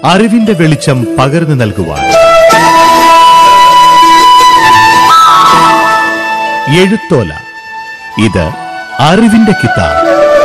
അറിവിന്റെ വെളിച്ചം പകർന്നു നൽകുവാൻ എഴുത്തോല ഇത് അറിവിന്റെ കിതാബ്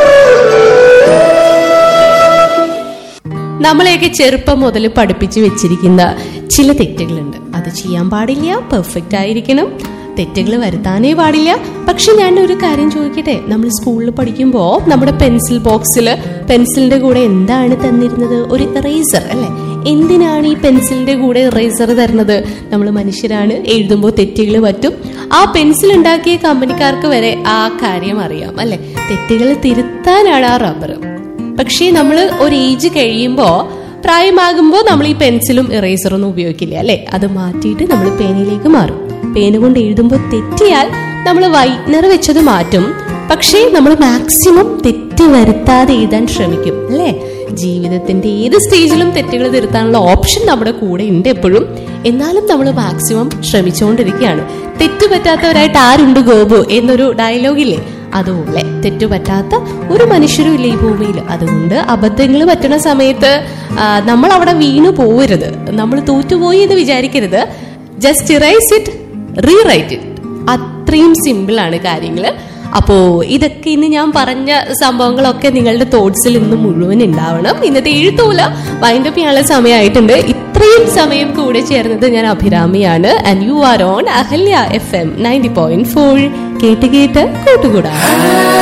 നമ്മളെയൊക്കെ ചെറുപ്പം മുതൽ പഠിപ്പിച്ചു വെച്ചിരിക്കുന്ന ചില തെറ്റുകളുണ്ട് അത് ചെയ്യാൻ പാടില്ല പെർഫെക്റ്റ് ആയിരിക്കണം തെറ്റുകൾ വരുത്താനേ പാടില്ല പക്ഷെ ഞാൻ ഒരു കാര്യം ചോദിക്കട്ടെ നമ്മൾ സ്കൂളിൽ പഠിക്കുമ്പോൾ നമ്മുടെ പെൻസിൽ ബോക്സിൽ പെൻസിലിന്റെ കൂടെ എന്താണ് തന്നിരുന്നത് ഒരു ഇറേസർ അല്ലെ എന്തിനാണ് ഈ പെൻസിലിന്റെ കൂടെ ഇറേസർ തരുന്നത് നമ്മൾ മനുഷ്യരാണ് എഴുതുമ്പോൾ തെറ്റുകൾ പറ്റും ആ പെൻസിൽ ഉണ്ടാക്കിയ കമ്പനിക്കാർക്ക് വരെ ആ കാര്യം അറിയാം അല്ലെ തെറ്റുകൾ തിരുത്താനാണ് ആ റബ്ബർ പക്ഷേ നമ്മൾ ഒരു ഏജ് കഴിയുമ്പോൾ പ്രായമാകുമ്പോൾ നമ്മൾ ഈ പെൻസിലും ഇറേസറൊന്നും ഉപയോഗിക്കില്ല അല്ലെ അത് മാറ്റിയിട്ട് നമ്മൾ പേനയിലേക്ക് മാറും പേന കൊണ്ട് എഴുതുമ്പോൾ തെറ്റിയാൽ നമ്മൾ വൈറ്റ്നർ വെച്ചത് മാറ്റും പക്ഷേ നമ്മൾ മാക്സിമം തെറ്റ് വരുത്താതെ എഴുതാൻ ശ്രമിക്കും അല്ലേ ജീവിതത്തിന്റെ ഏത് സ്റ്റേജിലും തെറ്റുകൾ തിരുത്താനുള്ള ഓപ്ഷൻ നമ്മുടെ കൂടെ ഉണ്ട് എപ്പോഴും എന്നാലും നമ്മൾ മാക്സിമം ശ്രമിച്ചുകൊണ്ടിരിക്കുകയാണ് തെറ്റ് പറ്റാത്തവരായിട്ട് ആരുണ്ട് ഗോപു എന്നൊരു ഡയലോഗില്ലേ അതുപോലെ തെറ്റുപറ്റാത്ത ഒരു മനുഷ്യരും ഇല്ല ഈ ഭൂമിയിൽ അതുകൊണ്ട് അബദ്ധങ്ങൾ പറ്റുന്ന സമയത്ത് ആ, നമ്മൾ അവിടെ വീണു പോകരുത് നമ്മൾ തോറ്റുപോയി എന്ന് വിചാരിക്കരുത് just erase it rewrite it അത്രയും സിമ്പിൾ ആണ് കാര്യങ്ങൾ അപ്പോ ഇതൊക്കെ ഇന്ന് ഞാൻ പറഞ്ഞ സംഭവങ്ങളൊക്കെ നിങ്ങളുടെ തോട്ട്സിൽ ഇന്ന് മുഴുവൻ ഉണ്ടാവണം ഇന്നത്തെ എഴുത്തൂല വൈൻഡപ്പ് ചെയ്യാനുള്ള സമയമായിട്ടുണ്ട് ഇത്രയും സമയം കൂടെ ചേർന്നത് ഞാൻ അഭിരാമിയാണ് and you are on Ahalya F M ninety point four കേട്ട് കേട്ട് കൂട്ടുകൂടാ